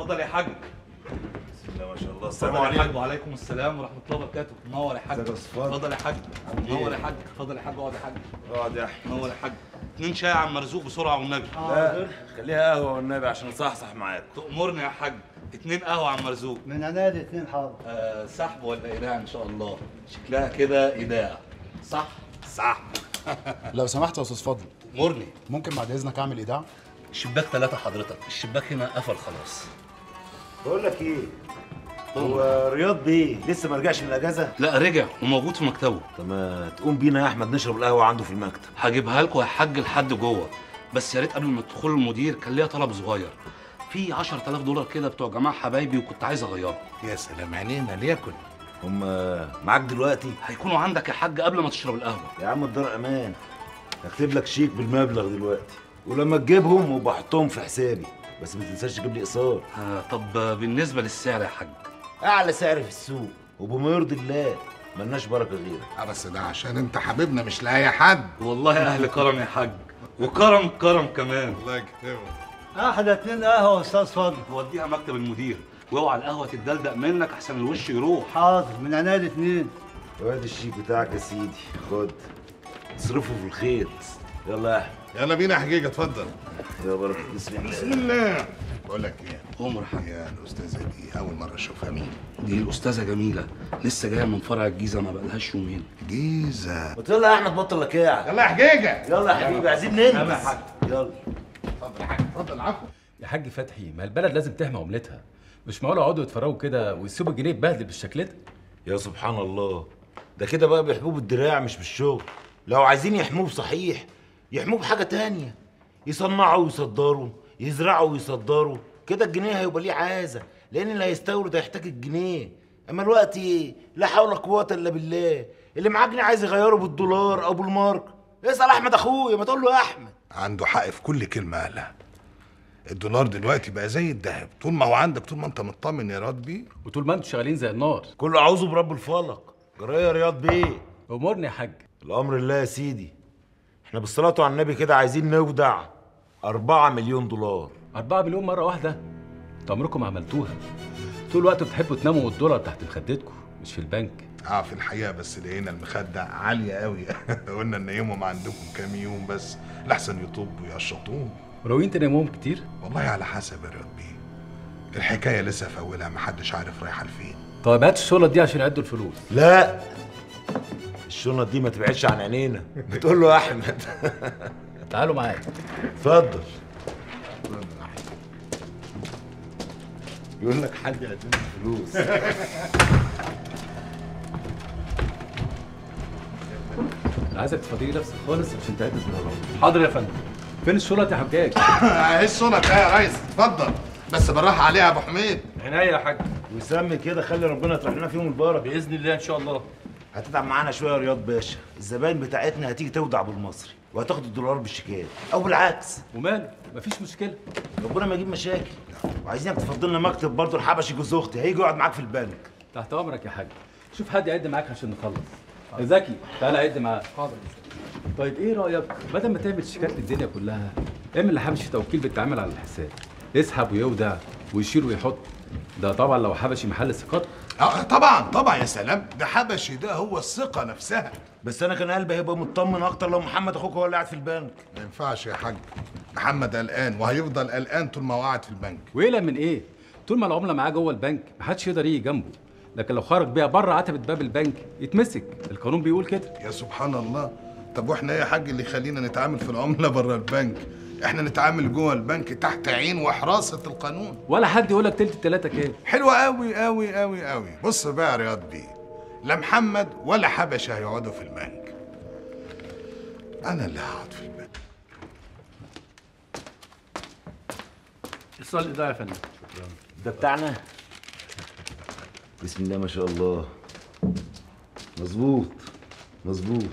اتفضل يا حاج بسم الله ما شاء الله اتفضل السلام يا حاج عليكم وعليكم السلام ورحمه الله وبركاته منور يا حاج ازيك يا صفار؟ اتفضل يا حاج عامل ايه؟ منور يا حاج اتفضل يا حاج اقعد يا حاج اقعد يا احمد منور يا حاج اتنين شاي يا عم مرزوق بسرعه والنبي لا خليها قهوه والنبي عشان نصحصح معاك تأمرني يا حاج اتنين قهوه يا عم مرزوق من عناد اتنين حاضر آه سحب ولا ايداع ان شاء الله شكلها كده ايداع صح صح لو سمحت يا استاذ فضل مرني ممكن بعد اذنك اعمل ايداع الشباك ثلاثة حضرتك الشباك هنا قفل خلاص بقول لك ايه هو رياض بيه لسه ما رجعش من الاجازه لا رجع وموجود في مكتبه طب ما تقوم بينا يا احمد نشرب القهوه عنده في المكتب هجيبها لكم يا حاج لحد جوه بس يا ريت قبل ما تدخلوا المدير كان ليا طلب صغير في 10000 دولار كده بتوع جماعه حبايبي وكنت عايز اغيرهم يا سلام عينينا ليكن هم معاك دلوقتي هيكونوا عندك يا حاج قبل ما تشرب القهوه يا عم الدار امان هكتب لك شيك بالمبلغ دلوقتي ولما تجيبهم وبحطهم في حسابي بس ما تنساش تجيب لي ايصال آه طب بالنسبه للسعر يا حاج اعلى سعر في السوق وبما يرضي الله ملناش بركه غيرك اه بس ده عشان انت حبيبنا مش لاي حد والله اهل كرم يا حاج وكرم كرم كمان الله يكرمك احلى اتنين قهوه يا استاذ فضل وديها مكتب المدير واوعى القهوه تتدلدق منك احسن الوش يروح حاضر من عناد اتنين وادي الشيك بتاعك يا سيدي خد اصرفه في الخير يلا يا احمد يلا بينا يا حجيجه اتفضل يا بركه بسم الله بسم الله بقول لك ايه عمر حاج يا الاستاذه دي اول مره اشوفها مين دي الاستاذه جميله لسه جايه من فرع الجيزه ما بقالهاش يومين جيزه قلت يلا يا احمد بطل لكاعك يلا يا حجيجه يلا يا حبيبي عايزين ننجز يلا اتفضل يا حاج اتفضل عفوا يا حاج فتحي ما البلد لازم تحمي عملتها مش معقول يقعدوا يتفرجوا كده ويسيبوا الجنيه يتبهدل بالشكل ده يا سبحان الله ده كده بقى بيحموه بالدراع مش بالشغل لو عايزين يحموه بصحيح يحموه بحاجه تانية يصنعوا ويصدروا يزرعوا ويصدروا كده الجنيه هيبقى ليه عازه لان اللي هيستورد هيحتاج الجنيه اما الوقت ايه لا حول ولا قوه الا بالله اللي معاه جنيه عايز يغيره بالدولار او بالمارك اسال احمد اخويا ما تقول له يا احمد عنده حق في كل كلمه قالها الدولار دلوقتي بقى زي الذهب طول ما هو عندك طول ما انت مطمن يا راد بيه وطول ما انتوا شغالين زي النار كله اعوذ برب الفلق جرايه يا رياض بيه امرني يا حاج الامر الله يا سيدي احنا بالصلاه على النبي كده عايزين نودع أربعة مليون دولار 4 مليون مره واحده انتوا عمركم ما عملتوها طول الوقت بتحبوا تناموا والدولار تحت مخدتكم مش في البنك اه في الحقيقه بس لقينا المخده عاليه قوي قلنا ننيمهم عندكم كام يوم بس لحسن يطبوا ويقشطوهم وناويين تناموهم كتير والله على حسب يا رياض بيه الحكايه لسه في اولها محدش عارف رايحه لفين طيب هات الشغلة دي عشان يعدوا الفلوس لا الشنط دي ما تبعدش عن عينينا بتقول له يا احمد تعالوا معايا اتفضل يقول لك حد يقدم فلوس انا عايزك تفضلي نفسك خالص عشان تعد الدولار حاضر يا فندم فين الشغلة يا حجاج ايه الشنط ايه يا ريس اتفضل بس بالراحه عليها يا ابو حميد عينيا يا حاج وسمي كده خلي ربنا يطرح لنا فيهم البركه باذن الله ان شاء الله هتتعب معانا شويه يا رياض باشا الزباين بتاعتنا هتيجي تودع بالمصري وهتاخد الدولار بالشيكات او بالعكس وماله مفيش مشكله ربنا ما يجيب مشاكل وعايزينك تفضلنا مكتب برضه الحبشي جوز اختي هيجي يقعد معاك في البنك تحت امرك يا حاج شوف حد يعد معاك عشان نخلص يا زكي تعالى عد معاك حاضر طيب ايه رايك بدل ما تعمل شيكات للدنيا كلها اعمل لحبشي توكيل بالتعامل على الحساب يسحب ويودع ويشيل ويحط ده طبعا لو حبشي محل ثقته اه طبعا طبعا يا سلام ده حبشي ده هو الثقه نفسها بس انا كان قلبي هيبقى مطمن اكتر لو محمد اخوك هو اللي قاعد في البنك ما ينفعش يا حاج محمد قلقان وهيفضل قلقان طول ما هو قاعد في البنك ويقلق من ايه طول ما العمله معاه جوه البنك محدش يقدر يجي جنبه لكن لو خرج بيها بره عتبه باب البنك يتمسك القانون بيقول كده يا سبحان الله طب واحنا ايه يا حاج اللي يخلينا نتعامل في العمله بره البنك احنا نتعامل جوه البنك تحت عين وحراسه القانون ولا حد يقول لك تلت التلاته كام حلوة قوي قوي قوي قوي بص بقى يا رياض بيه لا محمد ولا حبشة هيقعدوا في البنك انا اللي هقعد في البنك السؤال ده يا فندم ده بتاعنا بسم الله ما شاء الله مظبوط مظبوط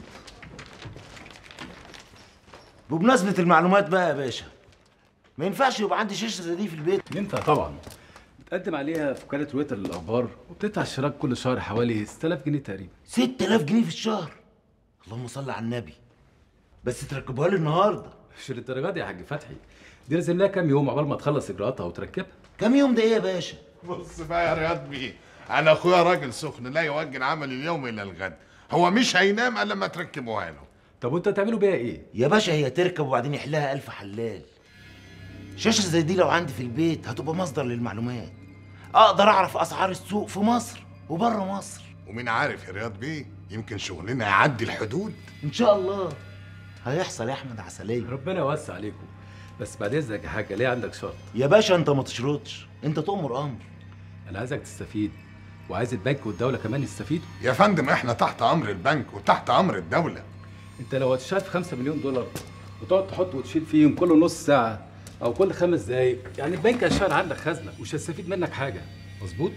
بمناسبة المعلومات بقى يا باشا ما ينفعش يبقى عندي شاشة زي دي في البيت ينفع طبعا بتقدم عليها في وكاله رويتر للاخبار وبتدفع اشتراك كل شهر حوالي 6000 جنيه تقريبا 6000 جنيه في الشهر اللهم صل على النبي بس تركبوها لي النهارده مش للدرجه دي يا حاج فتحي دي لازم لها كام يوم عقبال ما تخلص اجراءاتها وتركبها كام يوم ده ايه يا باشا بص بقى يا رياض بيه انا اخويا راجل سخن لا يوجه عمل اليوم الى الغد هو مش هينام الا لما تركبوها له طب وانت هتعملوا بيها ايه يا باشا هي تركب وبعدين يحلها ألف حلال شاشة زي دي لو عندي في البيت هتبقى مصدر للمعلومات أقدر أعرف أسعار السوق في مصر وبره مصر ومين عارف يا رياض بيه يمكن شغلنا يعدي الحدود إن شاء الله هيحصل يا أحمد عسلية ربنا يوسع عليكم بس بعد اذنك يا حاجه ليه عندك شرط يا باشا أنت ما تشرطش أنت تؤمر أمر انا عايزك تستفيد وعايز البنك والدوله كمان يستفيدوا يا فندم احنا تحت امر البنك وتحت امر الدوله انت لو هتشتغل في 5 مليون دولار وتقعد تحط وتشيل فيهم كل نص ساعه او كل خمس دقايق يعني البنك هيشتغل عندك خزنه مش هيستفيد منك حاجه مظبوط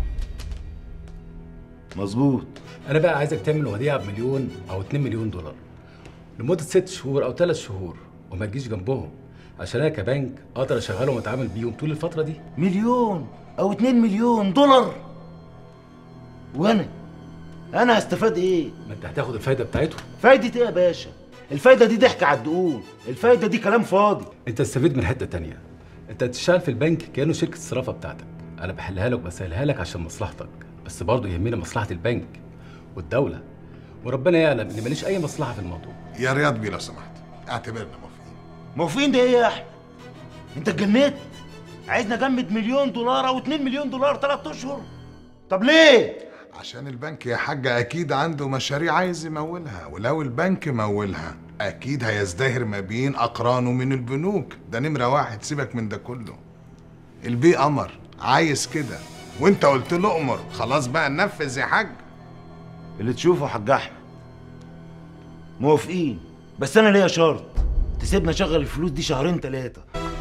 مظبوط انا بقى عايزك تعمل وديعه بمليون او 2 مليون دولار لمده ست شهور او ثلاث شهور وما تجيش جنبهم عشان انا كبنك اقدر اشغلهم واتعامل بيهم طول الفتره دي مليون أو اتنين مليون دولار وأنا أنا هستفاد إيه؟ ما انت هتاخد الفايده بتاعتهم فايدة إيه يا باشا؟ الفايدة دي ضحك على الدقون الفايدة دي كلام فاضي انت تستفيد من حته تانية انت هتشتغل في البنك كانه شركه الصرافه بتاعتك انا بحلها لك وبسهلها لك عشان مصلحتك بس برضه يهمني مصلحه البنك والدوله وربنا يعلم ان ماليش اي مصلحه في الموضوع يا رياض بيه لو سمحت اعتبرنا موافقين موافقين ده ايه يا احمد؟ انت اتجنيت؟ عايزنا اجمد مليون دولار او 2 مليون دولار ثلاث اشهر؟ طب ليه؟ عشان البنك يا حاجة أكيد عنده مشاريع عايز يمولها ولو البنك مولها أكيد هيزدهر ما بين أقرانه من البنوك ده نمرة واحد سيبك من ده كله البي قمر عايز كده وانت قلت له أمر خلاص بقى ننفذ يا حاج اللي تشوفه يا حاج احمد موافقين بس انا ليا شرط تسيبنا اشغل الفلوس دي شهرين ثلاثه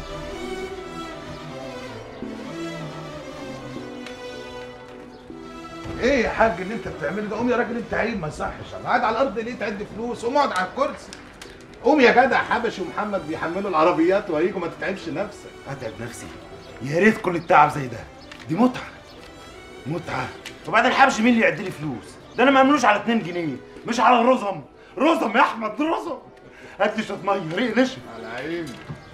ايه يا حاج اللي انت بتعمله ده قوم يا راجل انت عيب ما يصحش انا قاعد على الارض ليه تعد فلوس قوم اقعد على الكرسي قوم يا جدع حبشي ومحمد بيحملوا العربيات وهيجوا ما تتعبش نفسك اتعب نفسي يا ريت كل التعب زي ده دي متعه متعه وبعدين حبش مين اللي يعد لي فلوس ده انا ما عملوش على 2 جنيه مش على الرزم رزم يا احمد رزم هات لي شويه ميه ريق نشف على عيني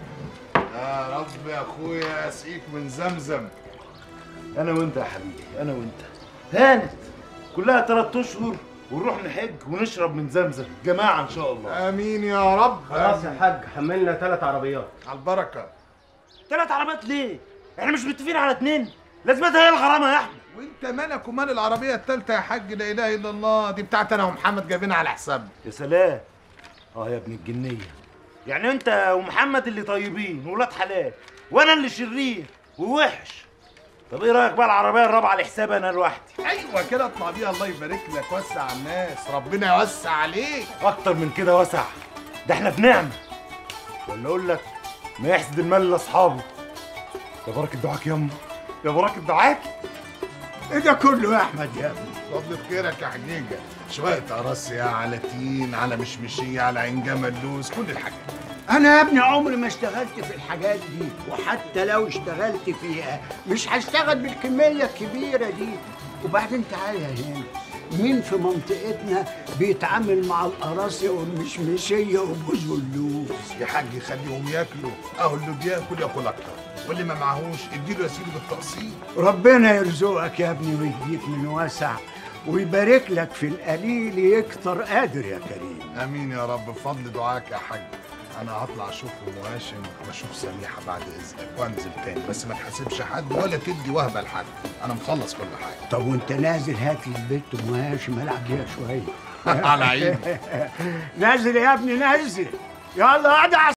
يا رب يا اخويا اسقيك من زمزم انا وانت يا حبيبي انا وانت هانت كلها ثلاث اشهر ونروح نحج ونشرب من زمزم جماعه ان شاء الله امين يا رب خلاص يا حاج حملنا ثلاث عربيات على البركه ثلاث عربيات ليه احنا مش متفقين على اتنين لازمتها هي الغرامه يا احمد وانت مالك ومال العربيه الثالثه يا حاج لا اله الا الله دي بتاعت انا ومحمد جايبينها على حسابنا يا سلام اه يا ابن الجنيه يعني انت ومحمد اللي طيبين ولاد حلال وانا اللي شرير ووحش طب ايه رايك بقى العربيه الرابعه على حساب انا لوحدي ايوه كده اطلع بيها الله يبارك لك وسع على الناس ربنا يوسع عليك اكتر من كده وسع ده احنا في نعمه ولا اقول لك ما يحسد المال لاصحابه يا بركه دعاك يما يا بركه دعاك ايه ده كله يا احمد يا ابني فضل خيرك يا حجيجه شويه قراصية على تين على مشمشيه على عين جمل لوز كل الحاجات انا يا ابني عمري ما اشتغلت في الحاجات دي وحتى لو اشتغلت فيها مش هشتغل بالكميه الكبيره دي وبعدين تعالى هنا مين في منطقتنا بيتعامل مع القراصية والمشمشية وبوز واللوز يا حاج خليهم ياكلوا اهو اللي بياكل ياكل اكتر واللي ما معهوش اديله يا سيدي بالتقسيط ربنا يرزقك يا ابني ويديك من واسع ويبارك لك في القليل يكتر قادر يا كريم امين يا رب بفضل دعاك يا حاج انا هطلع اشوف ام هاشم واشوف سميحه بعد اذنك وانزل تاني بس ما تحاسبش حد ولا تدي وهبه لحد انا مخلص كل حاجه طب وانت نازل هات لي البيت ام هاشم العب بيها شويه على عيني نازل يا ابني نازل يلا اقعد على